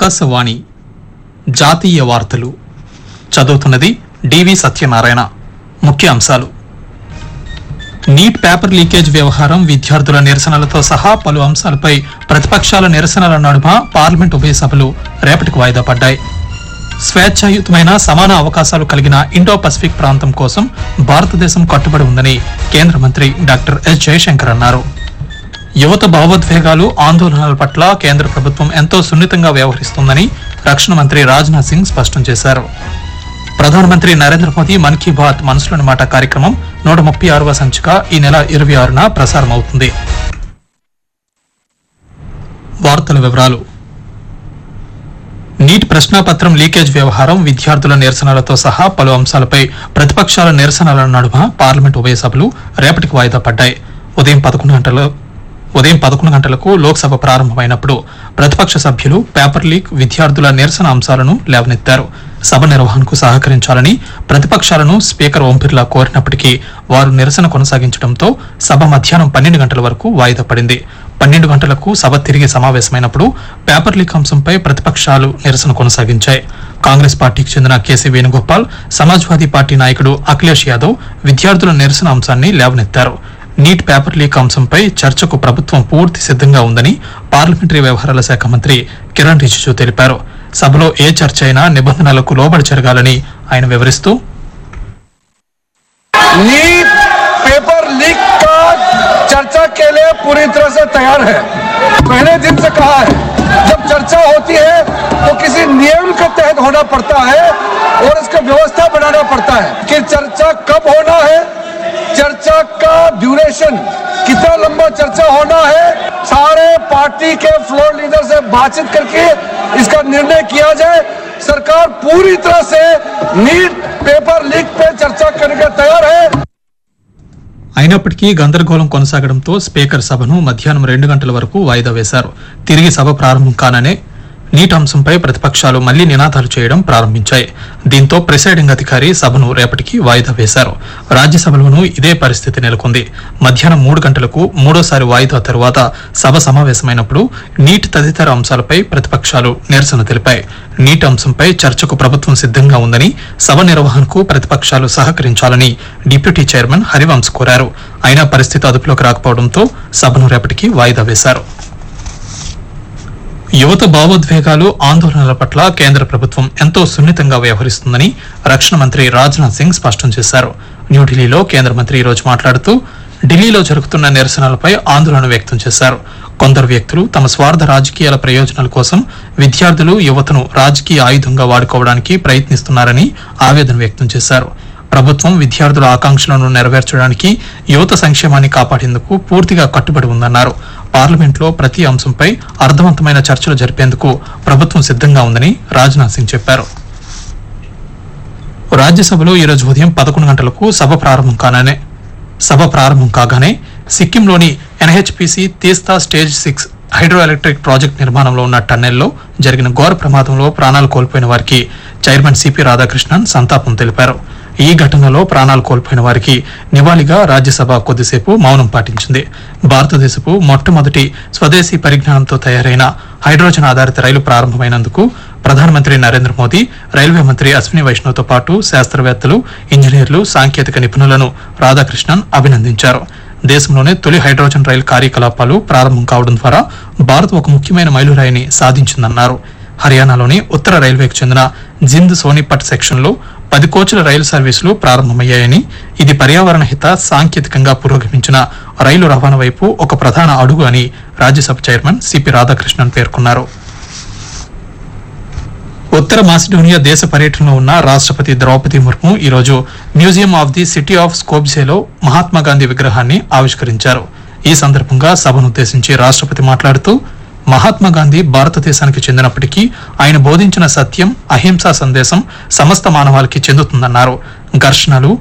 ఆకాశవాణి జాతీయ వార్తలు చదువుతున్నది డివి సత్యనారాయణ ముఖ్య అంశాలు నీట్ పేపర్ లీకేజ్ వ్యవహారం విద్యార్థుల నిరసనలతో సహా పలు అంశాలపై ప్రతిపక్షాల నిరసనల నడుమ పార్లమెంట్ ఉభయ సభలు రేపటికి వాయిదా పడ్డాయి స్వేచ్ఛాయుతమైన సమాన అవకాశాలు కలిగిన ఇండో పసిఫిక్ ప్రాంతం కోసం భారతదేశం కట్టుబడి ఉందని కేంద్ర మంత్రి డాక్టర్ ఎస్ జయశంకర్ అన్నారు యువత భావోద్వేగాలు ఆందోళనల పట్ల కేంద్ర ప్రభుత్వం ఎంతో సున్నితంగా వ్యవహరిస్తోందని రక్షణ మంత్రి రాజ్నాథ్ సింగ్ స్పష్టం చేశారు ప్రధానమంత్రి నరేంద్ర మోదీ మన్ కీ బాత్ మనసులోని మాట కార్యక్రమం నూట ముప్పై ఆరవ సంచిక ఈ నెల ఇరవై ఆరున ప్రసారం అవుతుంది వార్తల వివరాలు నీట్ ప్రశ్నాపత్రం లీకేజ్ వ్యవహారం విద్యార్థుల నిరసనలతో సహా పలు అంశాలపై ప్రతిపక్షాల నిరసనల నడుమ పార్లమెంట్ ఉభయ సభలు రేపటికి వాయిదా పడ్డాయి ఉదయం పదకొండు గంటల ఉదయం పదకొండు గంటలకు లోక్సభ ప్రారంభమైనప్పుడు ప్రతిపక్ష సభ్యులు పేపర్ లీక్ విద్యార్థుల నిరసన అంశాలను లేవనెత్తారు సభ నిర్వహణకు సహకరించాలని ప్రతిపక్షాలను స్పీకర్ ఓం బిర్లా కోరినప్పటికీ వారు నిరసన కొనసాగించడంతో సభ మధ్యాహ్నం పన్నెండు గంటల వరకు వాయిదా పడింది పన్నెండు గంటలకు సభ తిరిగి సమావేశమైనప్పుడు పేపర్ లీక్ అంశంపై ప్రతిపక్షాలు నిరసన కొనసాగించాయి కాంగ్రెస్ పార్టీకి చెందిన కేసీ వేణుగోపాల్ సమాజ్వాదీ పార్టీ నాయకుడు అఖిలేష్ యాదవ్ విద్యార్థుల నిరసన అంశాన్ని లేవనెత్తారు నీట్ పేపర్ లీక్ అంశంపై చర్చకు ప్రభుత్వం పూర్తి సిద్ధంగా ఉందని పార్లమెంటరీ వ్యవహారాల శాఖ మంత్రి కిరణ్ రిజిజు తెలిపారు సభలో ఏ చర్చ అయినా నిబంధనలకు లోబడి జరగాలని ఆయన వివరిస్తూ नीट पेपर लीक का चर्चा के लिए पूरी तरह से तैयार है पहले दिन से कहा है जब चर्चा होती है तो किसी नियम के तहत होना पड़ता है और इसका व्यवस्था बनाना पड़ता है कि चर्चा कब होना है चर्चा का ड्यूरेशन कितना लंबा चर्चा होना है सारे पार्टी के फ्लोर लीडर से बातचीत करके इसका निर्णय किया जाए सरकार पूरी तरह से नीट पेपर लीक पे चर्चा करने के तैयार है అయినప్పటికీ గందరగోళం కొనసాగడంతో స్పీకర్ సభను మధ్యాహ్నం రెండు గంటల వరకు వాయిదా వేశారు తిరిగి సభ ప్రారంభం కాననే నీట్ అంశంపై ప్రతిపక్షాలు మళ్లీ నినాదాలు చేయడం ప్రారంభించాయి దీంతో ప్రిసైడింగ్ అధికారి సభను రేపటికి వాయిదా వేశారు రాజ్యసభలోనూ ఇదే పరిస్థితి నెలకొంది మధ్యాహ్నం మూడు గంటలకు మూడోసారి వాయిదా తరువాత సభ సమావేశమైనప్పుడు నీట్ తదితర అంశాలపై ప్రతిపక్షాలు నిరసన తెలిపాయి నీట్ అంశంపై చర్చకు ప్రభుత్వం సిద్ధంగా ఉందని సభ నిర్వహణకు ప్రతిపక్షాలు సహకరించాలని డిప్యూటీ చైర్మన్ హరివంశ్ కోరారు అయినా పరిస్థితి అదుపులోకి రాకపోవడంతో సభను రేపటికి వాయిదా వేశారు యువత భావోద్వేగాలు ఆందోళనల పట్ల కేంద్ర ప్రభుత్వం ఎంతో సున్నితంగా వ్యవహరిస్తుందని రక్షణ మంత్రి రాజ్నాథ్ సింగ్ స్పష్టం చేశారు న్యూఢిల్లీలో కేంద్ర మంత్రి ఈ రోజు మాట్లాడుతూ ఢిల్లీలో జరుగుతున్న నిరసనలపై ఆందోళన వ్యక్తం చేశారు కొందరు వ్యక్తులు తమ స్వార్థ రాజకీయాల ప్రయోజనాల కోసం విద్యార్థులు యువతను రాజకీయ ఆయుధంగా వాడుకోవడానికి ప్రయత్నిస్తున్నారని ఆవేదన వ్యక్తం చేశారు ప్రభుత్వం విద్యార్థుల ఆకాంక్షలను నెరవేర్చడానికి యువత సంక్షేమాన్ని కాపాడేందుకు పూర్తిగా కట్టుబడి ఉందన్నారు పార్లమెంట్లో ప్రతి అంశంపై అర్థవంతమైన చర్చలు జరిపేందుకు ప్రభుత్వం సిద్ధంగా ఉందని రాజ్నాథ్ సింగ్ చెప్పారు రాజ్యసభలో ఈరోజు ఉదయం పదకొండు గంటలకు సభ ప్రారంభం కాగానే సభ ప్రారంభం కాగానే సిక్కింలోని NHPC Teesta stage six hydro electric project నిర్మాణంలో ఉన్న టన్నెల్లో జరిగిన ఘోర ప్రమాదంలో ప్రాణాలు కోల్పోయిన వారికి చైర్మన్ సిపి రాధాకృష్ణన్ సంతాపం తెలిపారు ఈ ఘటనలో ప్రాణాలు కోల్పోయిన వారికి నివాళిగా రాజ్యసభ కొద్దిసేపు మౌనం పాటించింది భారతదేశపు మొట్టమొదటి స్వదేశీ పరిజ్ఞానంతో తయారైన హైడ్రోజన్ ఆధారిత రైలు ప్రారంభమైనందుకు ప్రధానమంత్రి నరేంద్ర మోదీ రైల్వే మంత్రి అశ్విని వైష్ణవ్తో పాటు శాస్త్రవేత్తలు ఇంజనీర్లు సాంకేతిక నిపుణులను రాధాకృష్ణన్ అభినందించారు దేశంలోనే తొలి హైడ్రోజన్ రైలు కార్యకలాపాలు ప్రారంభం కావడం ద్వారా భారత్ ఒక ముఖ్యమైన మైలురాయిని సాధించిందన్నారు హర్యానాలోని ఉత్తర రైల్వేకు చెందిన జింద్ సోనిపట్ సెక్షన్లో పది కోచ్ల రైలు సర్వీసులు ప్రారంభమయ్యాయని ఇది పర్యావరణ హిత సాంకేతికంగా పురోగమించిన రైలు రవాణా వైపు ఒక ప్రధాన అడుగు అని రాజ్యసభ చైర్మన్ సిపి రాధాకృష్ణన్ పేర్కొన్నారు ఉత్తర మాసిడోనియా దేశ పర్యటనలో ఉన్న రాష్ట్రపతి ద్రౌపది ముర్ము ఈరోజు museum of the city of స్కోప్జేలో మహాత్మా గాంధీ విగ్రహాన్ని ఆవిష్కరించారు ఈ సందర్భంగా సభనుద్దేశించి రాష్ట్రపతి మాట్లాడుతూ మహాత్మా గాంధీ భారతదేశానికి చెందినప్పటికీ ఆయన బోధించిన సత్యం అహింసా సందేశం సమస్త మానవాళికి చెందుతుందన్నారు ఘర్షణలు